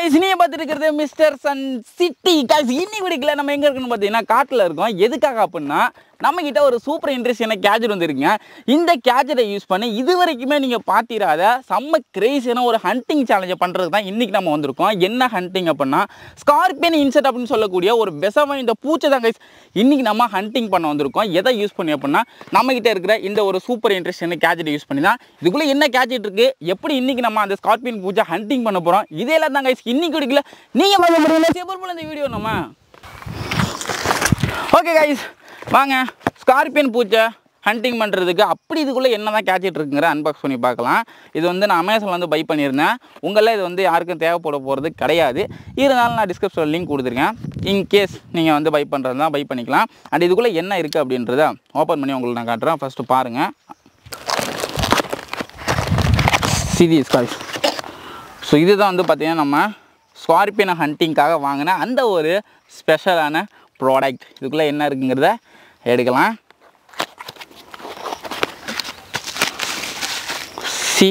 Guys நீங்க பார்த்துட்டு இருக்கிறது மிஸ்டர் சன் சிட்டி கைஸ் இன்னி வீடியோல நம்ம எங்க இருக்குன்னு பார்த்தீங்கன்னா காட்டில் இருக்கோம் எதுக்காக அப்படின்னா நம்ம கிட்ட ஒரு சூப்பர் இன்ட்ரெஸ்டான கேஜெட் வந்துருக்குங்க இந்த கேஜெட்டை யூஸ் பண்ணி இது வரைக்குமே நீங்கள் பார்த்திராத செம்ம கிரேசியான ஒரு ஹண்டிங் சேலஞ்சை பண்ணுறது தான் இன்றைக்கி நம்ம வந்திருக்கோம் என்ன ஹண்டிங் அப்படின்னா ஸ்கார்பியன் இன்செட் அப்படின்னு சொல்லக்கூடிய ஒரு விஷம் இந்த பூச்சை தான் கைஸ் இன்றைக்கி நம்ம ஹண்டிங் பண்ண வந்திருக்கோம் எதை யூஸ் பண்ணி அப்படின்னா நம்ம கிட்ட இருக்கிற இந்த ஒரு சூப்பர் இன்ட்ரெஸ்டான கேஜெட்டை யூஸ் பண்ணி தான் இதுக்குள்ளே என்ன கேஜெட் இருக்குது எப்படி இன்றைக்கி நம்ம அந்த ஸ்கார்பியன் பூச்சை ஹண்டிங் பண்ண போகிறோம் இதெல்லாம் தான் கைஸ் இன்னைக்கு வீடியோல நீங்கள் பார்க்க முடியல சேப்பர் போல இந்த வீடியோ நம்ம ஓகே கைஸ் வாங்க ஸ்கார்பியன் பூச்சை ஹண்டிங் பண்ணுறதுக்கு அப்படி இதுக்குள்ளே என்ன தான் கேட்சிட்டு இருக்குங்கிற அன்பாக்ஸ் பண்ணி பார்க்கலாம் இது வந்து நான் அமேசானில் வந்து பை பண்ணியிருந்தேன் உங்களில் இது வந்து யாருக்கும் தேவைப்பட போகிறது கிடையாது இருந்தாலும் நான் டிஸ்கிரிப்ஷனில் லிங்க் கொடுத்துருக்கேன் இன்கேஸ் நீங்கள் வந்து பை பண்ணுறது தான் பை பண்ணிக்கலாம் அண்ட் இதுக்குள்ளே என்ன இருக்குது அப்படின்றத ஓப்பன் பண்ணி உங்களுக்கு நான் காட்டுறேன் ஃபஸ்ட்டு பாருங்கள் சீரியஸ் காய்ஸ் ஸோ இதுதான் வந்து பார்த்தீங்கன்னா நம்ம ஸ்கார்பியன் ஹண்டிங்காக வாங்கின அந்த ஒரு ஸ்பெஷலான ப்ராடக்ட் இதுக்குள்ளே என்ன இருக்குங்கிறத எடுக்கலாம் see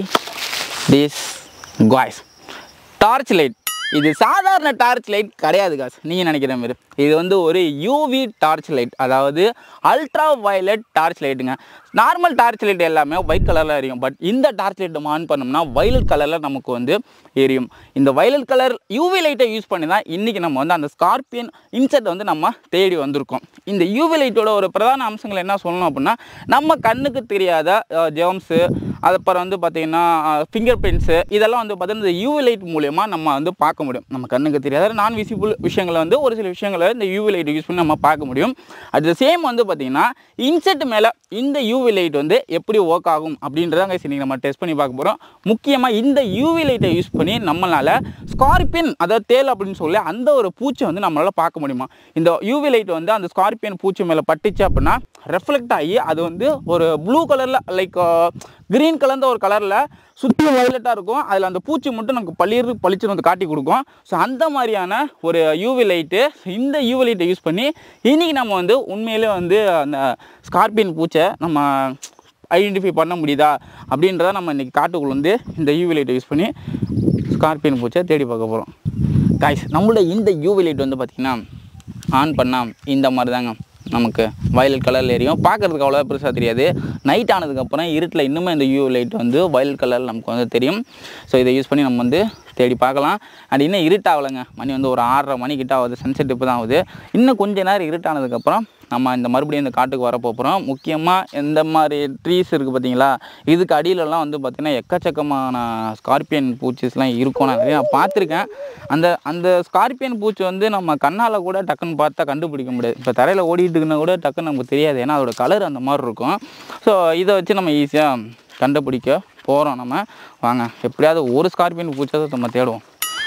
this guys torch light இது சாதாரண டார்ச் லைட் கிடையாது காஸ் நீங்கள் நினைக்கிற மாதிரி இது வந்து ஒரு யூவி டார்ச் லைட் அதாவது அல்ட்ரா வயலட் டார்ச் லைட்டுங்க நார்மல் டார்ச் லைட் எல்லாமே ஒயிட் கலரில் எரியும் பட் இந்த டார்ச் லைட் நம்ம ஆன் பண்ணோம்னா வயலட் கலரில் நமக்கு வந்து எரியும் இந்த வயலட் கலர் யூவி லைட்டை யூஸ் பண்ணி தான் இன்றைக்கி நம்ம வந்து அந்த ஸ்கார்பியன் இன்செட் வந்து நம்ம தேடி வந்திருக்கோம் இந்த யூவி லைட்டோட ஒரு பிரதான அம்சங்கள் என்ன சொல்லணும் அப்படின்னா நம்ம கண்ணுக்கு தெரியாத ஜெர்ம்ஸு அதுக்கப்புறம் வந்து பார்த்திங்கன்னா ஃபிங்கர் பிரிண்ட்ஸு இதெல்லாம் வந்து பார்த்தீங்கன்னா இந்த யூவி லைட் மூலயமா நம்ம வந்து பார்க்க முடியும் நம்ம கண்ணுக்கு தெரியாத நான் விசிபிள் விஷயங்களை வந்து ஒரு சில விஷயங்களை இந்த யூவி லைட் யூஸ் பண்ணி நம்ம பார்க்க முடியும் அட் த சேம் வந்து பார்த்திங்கன்னா இன்செட் மேலே இந்த யூவி லைட் வந்து எப்படி ஒர்க் ஆகும் அப்படின்றத guys இன்னைக்கு நம்ம டெஸ்ட் பண்ணி பார்க்க போகிறோம் முக்கியமாக இந்த யூவி லைட்டை யூஸ் பண்ணி நம்மளால் ஸ்கார்பியன் அதாவது தேல் அப்படின்னு சொல்லி அந்த ஒரு பூச்சை வந்து நம்மளால் பார்க்க முடியுமா இந்த யூவி லைட் வந்து அந்த ஸ்கார்பியன் பூச்சி மேலே பட்டுச்சு அப்படின்னா ரெஃப்ளெக்ட் ஆகி அது வந்து ஒரு ப்ளூ கலரில் லைக் க்ரீன் கலர்ந்த ஒரு கலரில் சுற்றி வயலட்டாக இருக்கும் அதில் அந்த பூச்சி மட்டும் நமக்கு பளிர் பளிச்சுன்னு வந்து காட்டி கொடுக்கும் ஸோ அந்த மாதிரியான ஒரு யூவி லைட்டு இந்த யூவி லைட்டை யூஸ் பண்ணி இன்றைக்கி நம்ம வந்து உண்மையிலே வந்து அந்த ஸ்கார்பியன் பூச்சை நம்ம ஐடென்டிஃபை பண்ண முடியுதா அப்படின்றத நம்ம இன்றைக்கி காட்டுக்குள்ள வந்து இந்த யூவி லைட்டை யூஸ் பண்ணி ஸ்கார்பியன் பூச்சை தேடி பார்க்க போகிறோம் காய்ஸ் நம்மளோட இந்த யூவி லைட் வந்து பார்த்திங்கன்னா ஆன் பண்ணால் இந்த மாதிரி தாங்க நமக்கு வயலட் கலரில் எரியும் பார்க்குறதுக்கு அவ்வளோ பெருசாக தெரியாது நைட் ஆனதுக்கப்புறம் இருட்டில் இன்னுமே இந்த யூ லைட் வந்து வயலட் கலரில் நமக்கு வந்து தெரியும் ஸோ இதை யூஸ் பண்ணி நம்ம வந்து தேடி பார்க்கலாம் அண்ட் இன்னும் இருட்டாகலைங்க மணி வந்து ஒரு ஆறரை மணிக்கிட்ட ஆகுது சன்செட் இப்போ தான் ஆகுது இன்னும் கொஞ்ச நேரம் இருட்டானதுக்கப்புறம் நம்ம இந்த மறுபடியும் இந்த காட்டுக்கு வர போகிறோம் முக்கியமாக இந்த மாதிரி ட்ரீஸ் இருக்குது பார்த்தீங்களா இதுக்கு அடியிலலாம் வந்து பார்த்திங்கன்னா எக்கச்சக்கமான ஸ்கார்பியன் பூச்சிஸ்லாம் இருக்கும் நான் நிறையா பார்த்துருக்கேன் அந்த அந்த ஸ்கார்பியன் பூச்சி வந்து நம்ம கண்ணால் கூட டக்குன்னு பார்த்தா கண்டுபிடிக்க முடியாது இப்போ தரையில் ஓடிட்டு இருக்குன்னா கூட டக்குன்னு நமக்கு தெரியாது ஏன்னா அதோட கலர் அந்த மாதிரி இருக்கும் ஸோ இதை வச்சு நம்ம ஈஸியாக கண்டுபிடிக்க போகிறோம் நம்ம வாங்க எப்படியாவது ஒரு ஸ்கார்பியன் பூச்சாவது நம்ம தேடுவோம்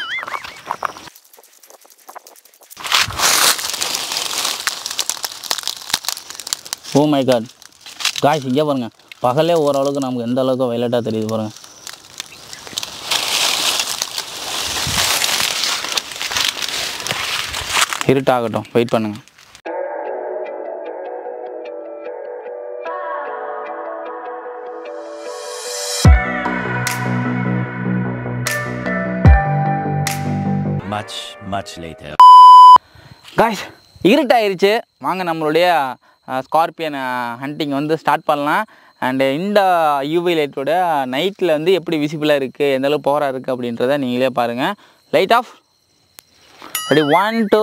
ஓ மை காட் காய்ஸ் இங்கே பாருங்க பகலே ஓரளவுக்கு நமக்கு எந்த அளவுக்கு வயலட்டாக தெரியுது பாருங்க இருட்டாகட்டும் வெயிட் பண்ணுங்க Much, much later. காய்ஸ் இருட்டாயிருச்சு வாங்க நம்மளுடைய ஸ்கார்பியன் ஹண்டிங் வந்து ஸ்டார்ட் பண்ணலாம் அண்டு இந்த யூவி லைட்டோட நைட்டில் வந்து எப்படி விசிபிளாக இருக்குது எந்த அளவுக்கு பவராக இருக்குது அப்படின்றத நீங்களே பாருங்கள் light off ready one two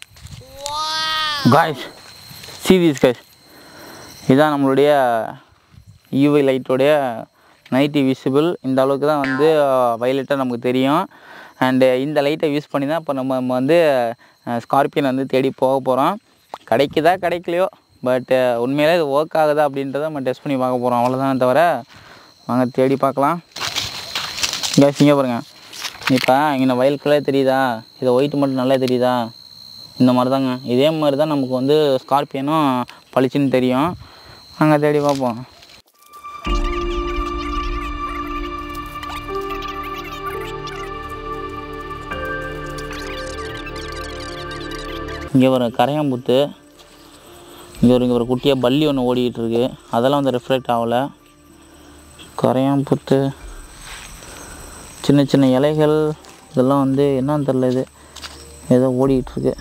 guys serious guys இதுதான் நம்மளுடைய யூவி லைட்டோடைய நைட்டி விசிபிள் இந்த அளவுக்கு தான் வந்து வயலட்டாக நமக்கு தெரியும் அண்டு இந்த லைட்டை யூஸ் பண்ணி தான் இப்போ நம்ம நம்ம வந்து ஸ்கார்பியன் வந்து தேடி போக போகிறோம் கிடைக்குதா கிடைக்கலையோ பட் உண்மையிலே இது ஒர்க் ஆகுதா அப்படின்றத நம்ம டெஸ்ட் பண்ணி பார்க்க போகிறோம் அவ்வளோதான் தவிர வாங்க தேடி பார்க்கலாம் இங்கே இங்கே பாருங்க இப்போ இங்கே வயல் கலர் தெரியுதா இது ஒயிட் மட்டும் நல்லா தெரியுதா இந்த மாதிரி தாங்க இதே மாதிரி தான் நமக்கு வந்து ஸ்கார்பியனும் பளிச்சுன்னு தெரியும் அங்கே தேடி பார்ப்போம் இங்கே ஒரு கரையாம்புத்து இங்கே ஒரு இங்கே ஒரு குட்டியாக பல்லி ஒன்று ஓடிக்கிட்டு இருக்கு அதெல்லாம் வந்து ரிஃப்ளெக்ட் ஆகலை கரையாம்புத்து சின்ன சின்ன இலைகள் இதெல்லாம் வந்து என்னன்னு தெரில இது ஏதோ ஓடிட்டு இருக்கு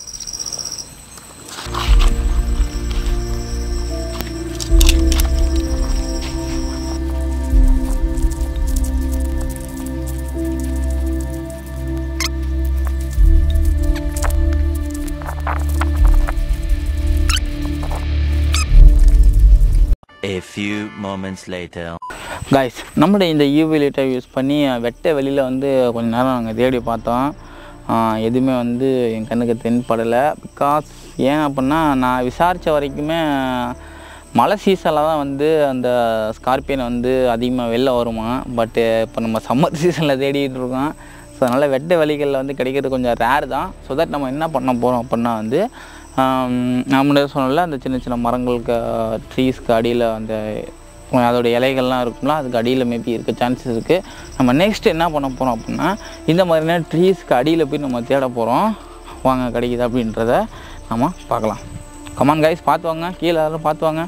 A few moments later. Guys நம்மளுடைய இந்த யூவி லைட்டை யூஸ் பண்ணி வெட்ட வெளியில் வந்து கொஞ்ச நேரம் நாங்கள் தேடி பார்த்தோம் ஆஹ் எதுவுமே வந்து என் கண்ணுக்கு தென்படலை பிகாஸ் ஏன் அப்படின்னா நான் விசாரித்த வரைக்குமே மழை சீசனில் தான் வந்து அந்த ஸ்கார்பியன் வந்து அதிகமாக வெளில வருமா பட்டு இப்போ நம்ம சம்மர் சீசனில் தேடிட்டு இருக்கோம் ஸோ அதனால் வெட்ட வெளிகளில் வந்து கிடைக்கிறது கொஞ்சம் ரேர் தான் ஸோ தட் நம்ம என்ன பண்ண போகிறோம் அப்படின்னா வந்து நம்மளே சொன்னல அந்த சின்ன சின்ன மரங்களுக்கு ட்ரீஸ்க்கு அடியில் அந்த அதோட இலைகள்லாம் இருக்கும்ல அதுக்கு அடியில் மேபி இருக்க சான்சஸ் இருக்குது நம்ம நெக்ஸ்ட் என்ன பண்ண போகிறோம் அப்படின்னா இந்த மாதிரியான ட்ரீஸ்க்கு அடியில் போய் நம்ம தேட போகிறோம் வாங்க கிடைக்குது அப்படின்றத நம்ம பார்க்கலாம் கமான் கைஸ் பார்த்து வாங்க கீழே யாரும் பார்த்து வாங்க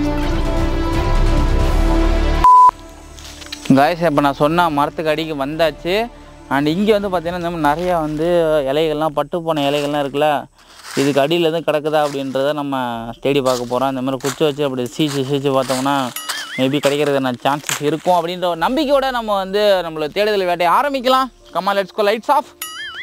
காய்ஸ் இப்போ நான் சொன்ன மரத்துக்கு அடிக்கு வந்தாச்சு அண்ட் இங்கே வந்து பார்த்தீங்கன்னா இந்த மாதிரி நிறையா வந்து இலைகள்லாம் பட்டு போன இலைகள்லாம் இருக்குல்ல இதுக்கு அடியில் எதுவும் கிடக்குதா அப்படின்றத நம்ம தேடி பார்க்க போகிறோம் இந்த மாதிரி குச்சி வச்சு அப்படி சீச்சு சீச்சு பார்த்தோம்னா மேபி கிடைக்கிறதுக்கான சான்சஸ் இருக்கும் அப்படின்ற ஒரு நம்பிக்கையோட நம்ம வந்து நம்மளோட தேடுதல் வேட்டையை ஆரம்பிக்கலாம் come on let's go lights off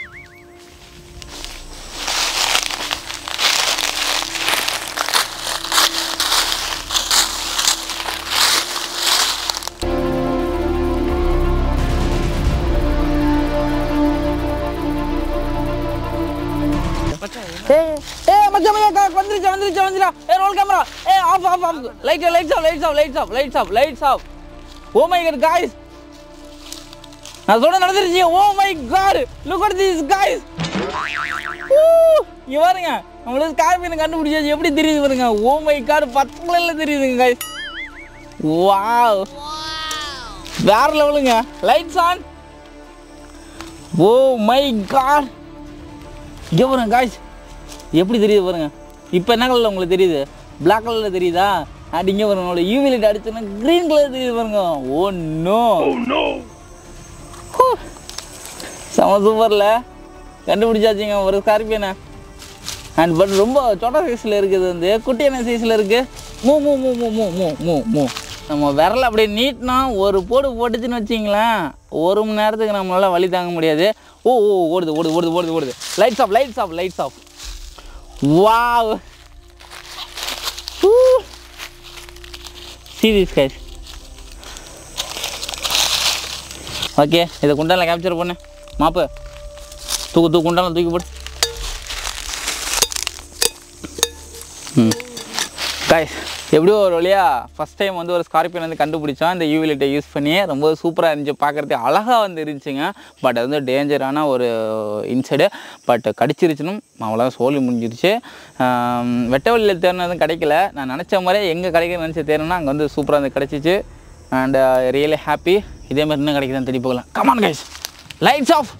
ஏய் ஏய் மச்சான் மச்சான் கா- வந்துருச்சு வந்துருச்சு வந்துடா ஏ ரோல் கேமரா ஏ off off off light lights off lights off lights off lights off lights off oh my God guys நான் சொல்ல நடந்துருச்சு oh my God look at this guys இங்க பாருங்க நம்மளுக்கு ஸ்கார்பியன் கண்டுபிடிச்சாச்சு எப்படி தெரியுது பாருங்க ஓ மை காட் பத்து கலர்ல தெரியுதுங்க गाइस வாவ் வேற லெவலுங்க lights on oh my God இங்கே பாருங்க காய்ஸ் எப்படி தெரியுது பாருங்க இப்போ என்ன கலரில் உங்களுக்கு தெரியுது Black கலரில் தெரியுதா அண்ட் இங்கே பாருங்க உங்களோட யூவி லைட் அடிச்சோன்னா க்ரீன் கலர் தெரியுது பாருங்க ஓ நோ செம சூப்பரில் கண்டுபிடிச்சாச்சுங்க ஒரு ஸ்கார்பியனை அண்ட் பட் ரொம்ப சொட்ட சைஸில் இருக்குது வந்து குட்டியான சைஸில் இருக்குது மூ மூ மூ மூ மூ மூ மூ மூ நம்ம விரல அப்படியே நீட்டினா ஒரு போடு போட்டுச்சுன்னு வச்சிங்களேன் ஒரு மணி நேரத்துக்கு நம்மளால வலி தாங்க முடியாது ஓ ஓ ஓடுது ஓடுது ஓடுது ஓடுது ஓடுது lights off lights off lights off wow serious guys okay இதை குண்டால கேப்சர் பண்ணு மாப்பு தூக்கு தூக்கு குண்டால தூக்கி போடு ம் கைஸ் எப்படியோ ஒரு வழியா ஃபஸ்ட் டைம் வந்து ஒரு ஸ்கார்பியன் வந்து கண்டுபிடிச்சோம் இந்த யூவி லைட்டை யூஸ் பண்ணி ரொம்ப சூப்பராக இருந்துச்சு பார்க்குறதுக்கு அழகாக வந்து இருந்துச்சுங்க பட் அது வந்து டேஞ்சரான ஒரு இன்சைடு பட் கடிச்சிருச்சுன்னு அவ்வளோ சோலி முடிஞ்சிருச்சு ஆம், வெட்ட வழியில் தேடினதும் கிடைக்கல நான் நினச்ச மாதிரியே எங்கே கிடைக்குன்னு நினச்சி தேடினா அங்கே வந்து சூப்பராக வந்து கிடச்சிச்சு அண்ட் ரியலி ஹாப்பி இதே மாதிரி இன்னும் கிடைக்குதான்னு தேடி போகலாம் கமான் கைஸ் லைட்ஸ் ஆஃப்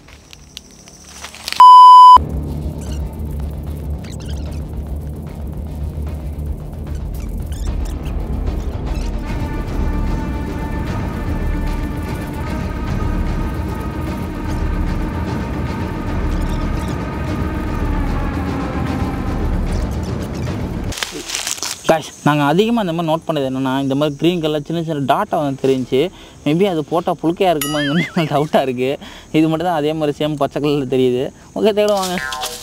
காஷ் நாங்கள் அதிகமாக இந்த மாதிரி நோட் பண்ணது என்னென்னா இந்த மாதிரி க்ரீன் கலர் சின்ன சின்ன டாட்டா வந்து தெரிஞ்சு மேபி அது போட்டால் புழுக்கையாக இருக்குமாங்கன்னு டவுட்டாக இருக்குது இது மட்டும் தான் அதே மாதிரி சேம் பச்சை கலரில் தெரியுது ஓகே தேடுவாங்க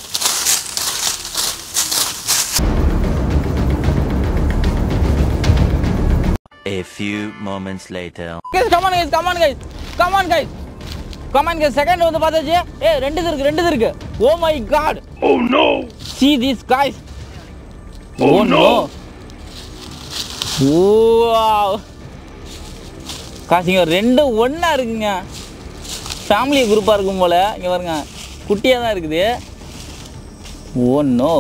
A few moments later. Guys come on guys come on guys come on guys come on guys second வந்து பார்த்தாச்சு ஏ ரெண்டு இது இருக்கு ரெண்டு இது இருக்கு oh my God oh no see these guys oh no wow காசுங்க ரெண்டு ஒன்றா இருக்குங்க ஃபேமிலி குரூப்பாக இருக்கும் போல் இங்கே பாருங்க குட்டியாக தான் இருக்குது ஓ நோ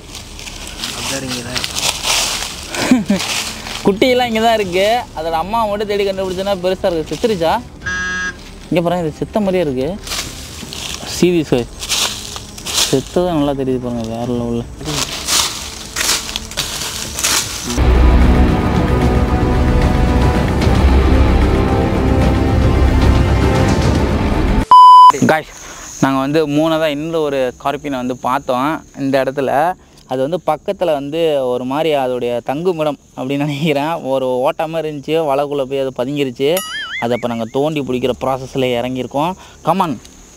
குட்டியெல்லாம் இங்கே தான் இருக்குது அதோட அம்மா மட்டும் தேடி கண்டுபிடிச்சோன்னா பெருசாக இருக்குது செத்துருச்சா இங்கே பாருங்க இது செத்த மாதிரியே இருக்குது சீரியஸ் செத்ததான் நல்லா தெரியுது பாருங்க வேற லெவலில் காய்ஸ் நாங்கள் வந்து மூணாவதாக இன்னும் ஒரு ஸ்கார்பியனை வந்து பார்த்தோம் இந்த இடத்துல அது வந்து பக்கத்தில் வந்து ஒரு மாதிரி அதோடைய தங்குமிடம் அப்படின்னு நினைக்கிறேன் ஒரு ஓட்டாமல் இருந்துச்சு வலைக்குள்ளே போய் அது பதுங்கிருச்சு அதை இப்போ நாங்கள் தோண்டி பிடிக்கிற ப்ராசஸில் இறங்கியிருக்கோம் கமான்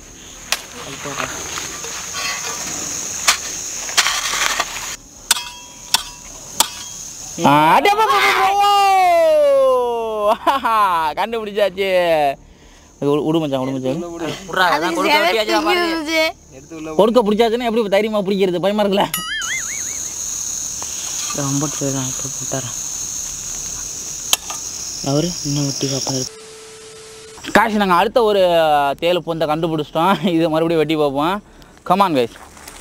கண்டுபிடிச்சாச்சு விடு மச்சான் விடு மச்சான் கொடுக்க பிடிச்சாச்சுன்னா எப்படி தைரியமா பிடிக்கிறது பயமா இருக்குல்ல ரொம்ப சரிதான் இப்போ போட்டாரன் அவரு இன்னும் வெட்டி பார்ப்பாரு காஷ் நாங்கள் அடுத்த ஒரு தேல் பொந்தை கண்டுபிடிச்சிட்டோம் இது மறுபடியும் வெட்டி பார்ப்போம் கமான் கைஸ்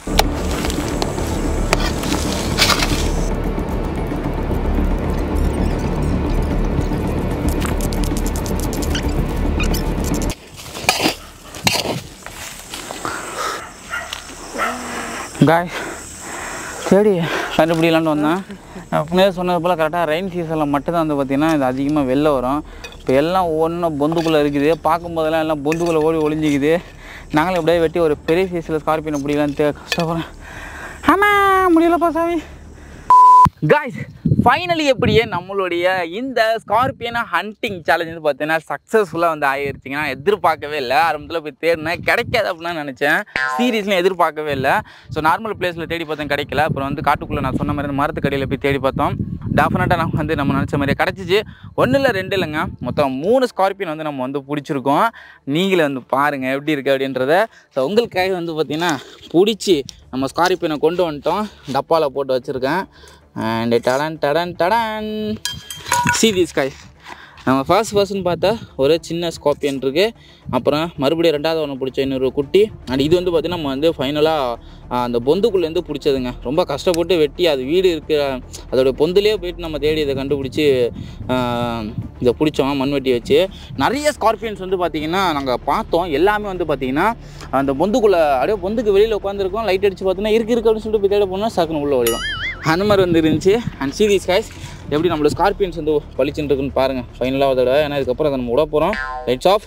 காய் சரி கண்டுபிடிக்கலான்னு வந்தேன் அப்படியே சொன்னது போல் கரெக்டாக ரெயின் சீசனில் மட்டும்தான் வந்து பார்த்திங்கன்னா இது அதிகமாக வெளில வரும் இப்போ எல்லாம் ஒவ்வொன்றும் பொந்துக்குள்ளே இருக்குது பார்க்கும்போதெல்லாம் எல்லாம் பொந்துக்குள்ளே ஓடி ஒளிஞ்சிக்குது நாங்களும் எப்படியே வெட்டி ஒரு பெரிய சைஸில் ஸ்கார்பியனை பிடிக்கலான்ட்டு கஷ்டப்படுறேன் ஆமாம் முடியலப்பா சாமி காய்ஸ் ஃபைனலி எப்படியே நம்மளுடைய இந்த ஸ்கார்பியன் ஹண்டிங் சேலஞ்ச் வந்து பார்த்தீங்கன்னா சக்ஸஸ்ஃபுல்லாக வந்து ஆகிருச்சிங்க நான் எதிர்பார்க்கவே இல்லை ஆரம்பத்தில் போய் தேடினேன் கிடைக்காது அப்படின்னு நினச்சேன் சீரியஸ்லையும் எதிர்பார்க்கவே இல்லை ஸோ நார்மல் பிளேஸில் தேடி பார்த்தேன் கிடைக்கல அப்புறம் வந்து காட்டுக்குள்ளே நான் சொன்ன மாதிரி இந்த மரத்துக்கடியில் போய் தேடி பார்த்தோம் டெஃபினட்டாக நம்ம வந்து நம்ம நினச்ச மாதிரியே கிடச்சிச்சு ஒன்றும் இல்லை ரெண்டு இல்லைங்க மொத்தம் மூணு ஸ்கார்பியன் வந்து நம்ம வந்து பிடிச்சிருக்கோம் நீங்களே வந்து பாருங்கள் எப்படி இருக்குது அப்படின்றத ஸோ உங்களுக்காக வந்து பார்த்திங்கன்னா பிடிச்சி நம்ம ஸ்கார்பியனை கொண்டு வந்துட்டோம் டப்பாவில் போட்டு வச்சுருக்கேன் அண்ட் டடன் டடன் டடன் சி திஸ் காய் நம்ம ஃபர்ஸ்ட் ஃபர்ஸ்ட்னு பார்த்தா ஒரு சின்ன ஸ்கார்பியன் இருக்குது அப்புறம் மறுபடியும் ரெண்டாவது ஒன்று பிடிச்ச இன்னொரு குட்டி அண்ட் இது வந்து பார்த்திங்கன்னா நம்ம வந்து ஃபைனலாக அந்த பொந்துக்குள்ளேருந்து பிடிச்சதுங்க ரொம்ப கஷ்டப்பட்டு வெட்டி அது வீடு இருக்கிற அதோடைய பொந்துலேயே போயிட்டு நம்ம தேடி இதை கண்டுபிடிச்சி ஆஹ், இதை பிடிச்சோம் மண்வெட்டி வச்சு நிறைய ஸ்கார்பியன்ஸ் வந்து பார்த்திங்கன்னா நாங்கள் பார்த்தோம் எல்லாமே வந்து பார்த்திங்கன்னா அந்த பொந்துக்குள்ளே அப்படியே பொந்துக்கு வெளியில் உட்காந்துருக்கோம் லைட் அடித்து பார்த்தோன்னா இருக்கு இருக்கு அப்படின்னு சொல்லிட்டு போய் தேட போனால் சக்குன்னு உள்ளே ஓடிடும் அந்த மாதிரி வந்து இருந்துச்சு அண்ட் சீரியஸ் கைஸ் எப்படி நம்மளோட ஸ்கார்பியன்ஸ் வந்து பளிச்சுட்டு இருக்குன்னு பாருங்கள் ஃபைனலாக அதோட ஏன்னா இதுக்கப்புறம் அதை நம்ம விட போகிறோம் lights off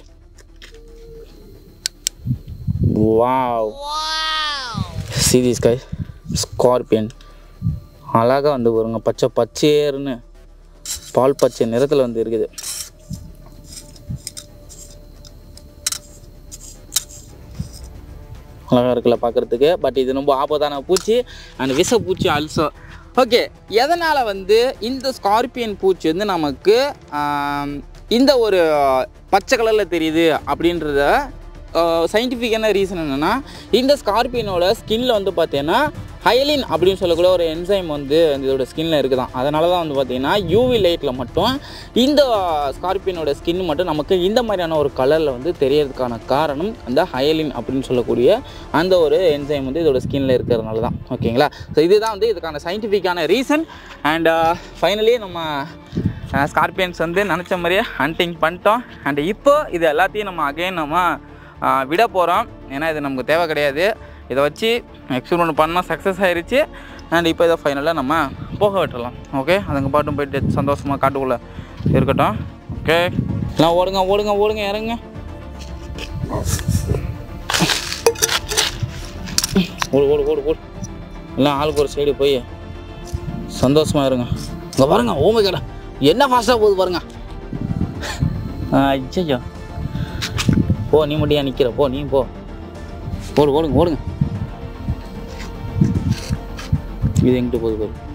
wow serious guys scorpion அழகாக வந்து வருங்க பச்சை பச்சேர்னு பால் பச்சை நிறத்தில் வந்து இருக்குது அழகாக இருக்குல்ல பார்க்குறதுக்கு பட் இது ரொம்ப ஆபத்தான பூச்சி அண்ட் விஷ பூச்சி ஆல்சோ ஓகே எதனால் வந்து இந்த ஸ்கார்பியன் பூச்சி வந்து நமக்கு ஆம், இந்த ஒரு பச்சை கலரில் தெரியுது அப்படின்றத சயின்டிஃபிக்கான ரீசன் என்னென்னா இந்த ஸ்கார்பியனோட ஸ்கின்ல வந்து பார்த்தீங்கன்னா ஹயலின் அப்படின்னு சொல்லக்கூடிய ஒரு என்சைம் வந்து இதோட ஸ்கின்ல இருக்குதான் அதனால தான் வந்து பார்த்தீங்கன்னா யூவி லைட்டில் மட்டும் இந்த ஸ்கார்பியனோட ஸ்கின் மட்டும் நமக்கு இந்த மாதிரியான ஒரு கலரில் வந்து தெரியறதுக்கான காரணம் அந்த ஹயலின் அப்படின்னு சொல்லக்கூடிய அந்த ஒரு என்சைம் வந்து இதோட ஸ்கின்ல இருக்கிறதுனால தான் ஓகேங்களா ஸோ இதுதான் வந்து இதுக்கான சயின்டிஃபிக்கான ரீசன் அண்ட் ஃபைனலி நம்ம ஸ்கார்பியன்ஸ் வந்து நினச்ச மாதிரியே ஹண்டிங் பண்ணிட்டோம் அண்ட் இப்போ இது எல்லாத்தையும் நம்ம அகைன் நம்ம ஆஹ், விட போகிறோம் ஏன்னா இது நமக்கு தேவை கிடையாது இதை வச்சு எக்ஸ்பெரிமெண்ட் பண்ணால் சக்ஸஸ் ஆயிருச்சு அண்ட் இப்போ இதை ஃபைனலாக நம்ம போக விட்டுறலாம் ஓகே அதுங்க பாட்டும் போயிட்டு சந்தோஷமாக காட்டுக்குள்ளே இருக்கட்டும் ஓகே எல்லாம் ஓடுங்க ஓடுங்க ஓடுங்க இறங்குங்க ஓடு ஓடு ஓடு ஓடு எல்லாம் ஆளுக்கு ஒரு சைடு போய் சந்தோஷமாக இருங்க இங்கே பாருங்க ஓமை கடை என்ன ஃபாஸ்ட்டாக போகுது பாருங்க ஐயோ போ நீ மட்டும் ஏன் நிற்கிற போ நீ போ ஓடு ஓடுங்க ஓடுங்க இது எங்கிட்ட போகுது பாரு